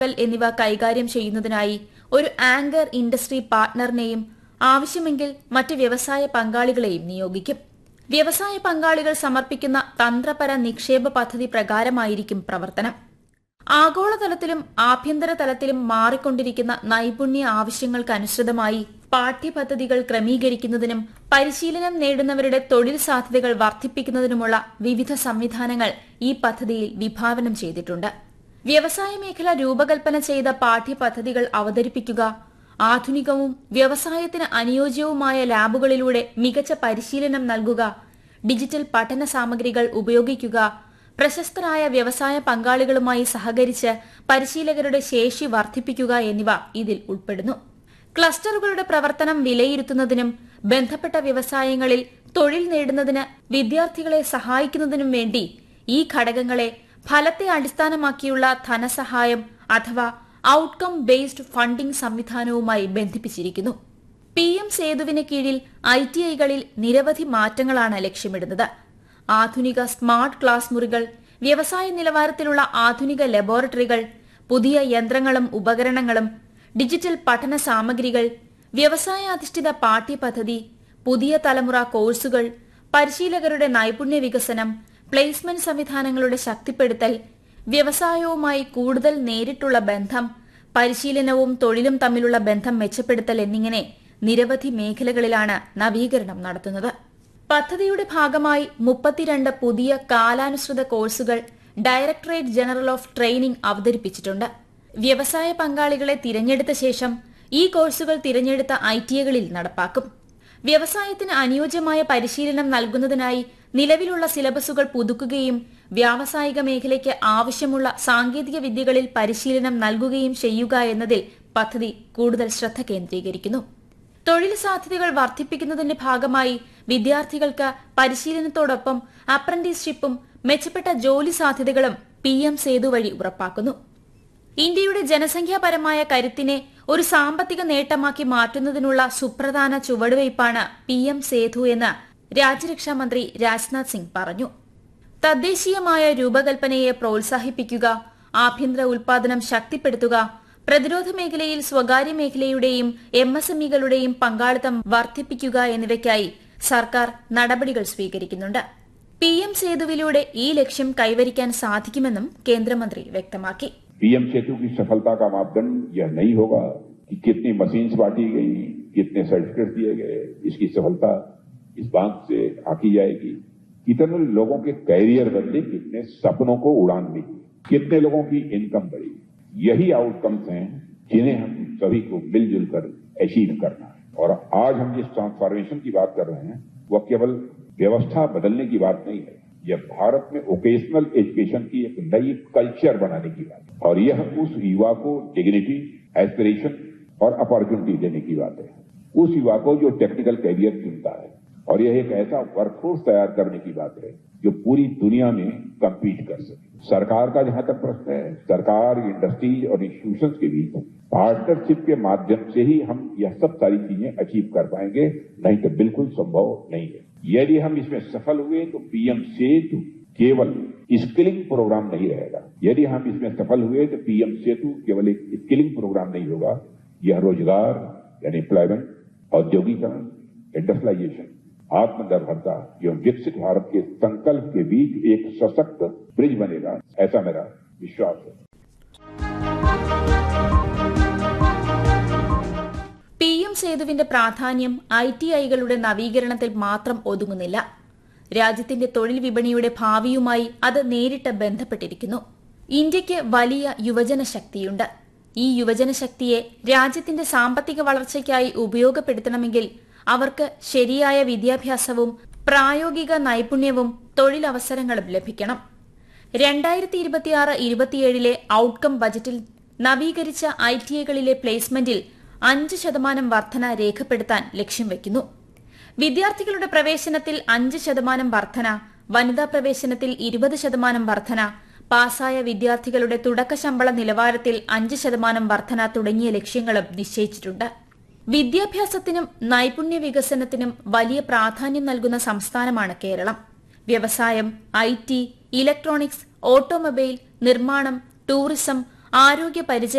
കപ്പൽ എന്നിവ കൈകാര്യം ചെയ്യുന്നതിനായി ഒരു ആങ്കർ ഇൻഡസ്ട്രി പാർട്ണറിനെയും ആവശ്യമെങ്കിൽ മറ്റ് വ്യവസായ പങ്കാളികളെയും നിയോഗിക്കും വ്യവസായ പങ്കാളികൾ സമർപ്പിക്കുന്ന തന്ത്രപര നിക്ഷേപ പദ്ധതി പ്രകാരമായിരിക്കും പ്രവർത്തനം ആഗോളതലത്തിലും ആഭ്യന്തര തലത്തിലും മാറിക്കൊണ്ടിരിക്കുന്ന നൈപുണ്യ ആവശ്യങ്ങൾക്കനുസൃതമായി പാഠ്യപദ്ധതികൾ ക്രമീകരിക്കുന്നതിനും പരിശീലനം നേടുന്നവരുടെ തൊഴിൽ സാധ്യതകൾ വർദ്ധിപ്പിക്കുന്നതിനുമുള്ള വിവിധ സംവിധാനങ്ങൾ ഈ പദ്ധതിയിൽ വിഭാവനം ചെയ്തിട്ടുണ്ട് വ്യവസായ മേഖല രൂപകൽപ്പന ചെയ്ത പാഠ്യപദ്ധതികൾ അവതരിപ്പിക്കുക ആധുനികവും വ്യവസായത്തിന് അനുയോജ്യവുമായ ലാബുകളിലൂടെ മികച്ച പരിശീലനം നൽകുക ഡിജിറ്റൽ പഠന സാമഗ്രികൾ ഉപയോഗിക്കുക പ്രശസ്തരായ വ്യവസായ പങ്കാളികളുമായി സഹകരിച്ച് പരിശീലകരുടെ ശേഷി വർദ്ധിപ്പിക്കുക എന്നിവ ഇതിൽ ഉൾപ്പെടുന്നു ക്ലസ്റ്ററുകളുടെ പ്രവർത്തനം വിലയിരുത്തുന്നതിനും ബന്ധപ്പെട്ട വ്യവസായങ്ങളിൽ തൊഴിൽ നേടുന്നതിന് വിദ്യാർത്ഥികളെ സഹായിക്കുന്നതിനും വേണ്ടി ഈ ഘടകങ്ങളെ ഫലത്തെ അടിസ്ഥാനമാക്കിയുള്ള ധനസഹായം അഥവാ ഔട്ട്കം ബേസ്ഡ് ഫണ്ടിംഗ് സംവിധാനവുമായി ബന്ധിപ്പിച്ചിരിക്കുന്നു പി എം സേതുവിന് കീഴിൽ ഐ ടി ഐകളിൽ നിരവധി മാറ്റങ്ങളാണ് ലക്ഷ്യമിടുന്നത് ആധുനിക സ്മാർട്ട് ക്ലാസ് മുറികൾ വ്യവസായ നിലവാരത്തിലുള്ള ആധുനിക ലബോറട്ടറികൾ പുതിയ യന്ത്രങ്ങളും ഉപകരണങ്ങളും ഡിജിറ്റൽ പഠന സാമഗ്രികൾ വ്യവസായാധിഷ്ഠിത പാഠ്യപദ്ധതി പുതിയ തലമുറ കോഴ്സുകൾ പരിശീലകരുടെ നൈപുണ്യ വികസനം പ്ലേസ്മെന്റ് സംവിധാനങ്ങളുടെ ശക്തിപ്പെടുത്തൽ വ്യവസായവുമായി കൂടുതൽ നേരിട്ടുള്ള ബന്ധം പരിശീലനവും തൊഴിലും തമ്മിലുള്ള ബന്ധം മെച്ചപ്പെടുത്തൽ എന്നിങ്ങനെ നിരവധി മേഖലകളിലാണ് നവീകരണം നടത്തുന്നത് പദ്ധതിയുടെ ഭാഗമായി മുപ്പത്തിരണ്ട് പുതിയ കാലാനുസൃത കോഴ്സുകൾ ഡയറക്ടറേറ്റ് ജനറൽ ഓഫ് ട്രെയിനിംഗ് അവതരിപ്പിച്ചിട്ടുണ്ട് വ്യവസായ പങ്കാളികളെ തിരഞ്ഞെടുത്ത ശേഷം ഈ കോഴ്സുകൾ തിരഞ്ഞെടുത്ത ഐ ടി ഐകളിൽ നടപ്പാക്കും വ്യവസായത്തിന് അനുയോജ്യമായ പരിശീലനം നൽകുന്നതിനായി നിലവിലുള്ള സിലബസുകൾ പുതുക്കുകയും വ്യാവസായിക മേഖലയ്ക്ക് ആവശ്യമുള്ള സാങ്കേതിക വിദ്യകളിൽ പരിശീലനം നൽകുകയും ചെയ്യുക എന്നതിൽ പദ്ധതി കൂടുതൽ ശ്രദ്ധ കേന്ദ്രീകരിക്കുന്നു തൊഴിൽ സാധ്യതകൾ വർദ്ധിപ്പിക്കുന്നതിന്റെ ഭാഗമായി വിദ്യാർത്ഥികൾക്ക് പരിശീലനത്തോടൊപ്പം അപ്രന്റീസ്ഷിപ്പും മെച്ചപ്പെട്ട ജോലി സാധ്യതകളും പി എം സേതു വഴി ഉറപ്പാക്കുന്നു ഇന്ത്യയുടെ ജനസംഖ്യാപരമായ കരുത്തിനെ ഒരു സാമ്പത്തിക നേട്ടമാക്കി മാറ്റുന്നതിനുള്ള സുപ്രധാന ചുവടുവയ്പ്പാണ് പി എം സേതു എന്ന് രാജ്യരക്ഷാമന്ത്രി രാജ്നാഥ് സിംഗ് പറഞ്ഞു തദ്ദേശീയമായ രൂപകൽപ്പനയെ പ്രോത്സാഹിപ്പിക്കുക ആഭ്യന്തര ഉൽപാദനം ശക്തിപ്പെടുത്തുക പ്രതിരോധ മേഖലയിൽ സ്വകാര്യ മേഖലയുടെയും എം എസ് എം ഇകളുടെയും പങ്കാളിത്തം വർദ്ധിപ്പിക്കുക എന്നിവയ്ക്കായി സർക്കാർ നടപടികൾ സ്വീകരിക്കുന്നുണ്ട് പി എം സേതുവിലൂടെ ഈ ലക്ഷ്യം കൈവരിക്കാൻ സാധിക്കുമെന്നും കേന്ദ്രമന്ത്രി വ്യക്തമാക്കി पीएम सेतु की सफलता का मापदंड यह नहीं होगा कि कितनी मशीन्स बांटी गई कितने सर्टिफिकेट दिए गए इसकी सफलता इस बात से आकी जाएगी कितने लोगों के कैरियर बदले कितने सपनों को उड़ान मिली कितने लोगों की इनकम बढ़ी यही आउटकम्स हैं जिन्हें हम सभी को मिलजुल कर अचीव करना है और आज हम जिस ट्रांसफॉर्मेशन की बात कर रहे हैं वह केवल व्यवस्था बदलने की बात नहीं है यह भारत में वोकेशनल एजुकेशन की एक नई कल्चर बनाने की बात है और यह उस युवा को डिग्निटी एस्पिरेशन और अपॉर्चुनिटी देने की बात है उस युवा को जो टेक्निकल कैरियर चुनता है और यह एक ऐसा वर्कफोर्स तैयार करने की बात है जो पूरी दुनिया में कम्पीट कर सके सरकार का जहां तक प्रश्न है सरकार इंडस्ट्रीज और इंस्टीट्यूशन के बीच पार्टनरशिप के माध्यम से ही हम यह सब सारी चीजें अचीव कर पाएंगे नहीं तो बिल्कुल संभव नहीं है यदि हम इसमें सफल हुए तो पीएम सेतु केवल स्किलिंग प्रोग्राम नहीं रहेगा यदि हम इसमें सफल हुए तो पीएम सेतु केवल एक स्किलिंग प्रोग्राम नहीं होगा यह रोजगार यानी एम्प्लॉयमेंट औद्योगिकरण इंडस्ट्रियलाइजेशन आत्मनिर्भरता एवं विकसित भारत के संकल्प के बीच एक सशक्त ब्रिज बनेगा ऐसा मेरा विश्वास है പി എം സേതുവിന്റെ പ്രാധാന്യം ഐ ടി ഐകളുടെ നവീകരണത്തിൽ മാത്രം ഒതുങ്ങുന്നില്ല രാജ്യത്തിന്റെ തൊഴിൽ വിപണിയുടെ ഭാവിയുമായി അത് നേരിട്ട് ബന്ധപ്പെട്ടിരിക്കുന്നു ഇന്ത്യയ്ക്ക് വലിയ യുവജന ശക്തിയുണ്ട് ഈ യുവജന ശക്തിയെ രാജ്യത്തിന്റെ സാമ്പത്തിക വളർച്ചയ്ക്കായി ഉപയോഗപ്പെടുത്തണമെങ്കിൽ അവർക്ക് ശരിയായ വിദ്യാഭ്യാസവും പ്രായോഗിക നൈപുണ്യവും തൊഴിലവസരങ്ങളും ലഭിക്കണം രണ്ടായിരത്തി ഇരുപത്തിയാറ് ഇരുപത്തിയേഴിലെ ഔട്ട്കം ബജറ്റിൽ നവീകരിച്ച ഐ ടി ഐകളിലെ പ്ലേസ്മെന്റിൽ അഞ്ച് ശതമാനം വർധന രേഖപ്പെടുത്താൻ ലക്ഷ്യം വയ്ക്കുന്നു വിദ്യാർത്ഥികളുടെ പ്രവേശനത്തിൽ അഞ്ച് ശതമാനം വർധന വനിതാ പ്രവേശനത്തിൽ ഇരുപത് ശതമാനം വർധന പാസായ വിദ്യാർത്ഥികളുടെ തുടക്ക ശമ്പള നിലവാരത്തിൽ അഞ്ച് ശതമാനം വർധന തുടങ്ങിയ ലക്ഷ്യങ്ങളും നിശ്ചയിച്ചിട്ടുണ്ട് വിദ്യാഭ്യാസത്തിനും നൈപുണ്യ വികസനത്തിനും വലിയ പ്രാധാന്യം നൽകുന്ന സംസ്ഥാനമാണ് കേരളം വ്യവസായം ഐ ടി ഇലക്ട്രോണിക്സ് ഓട്ടോമൊബൈൽ നിർമ്മാണം ടൂറിസം ആരോഗ്യ പരിചയ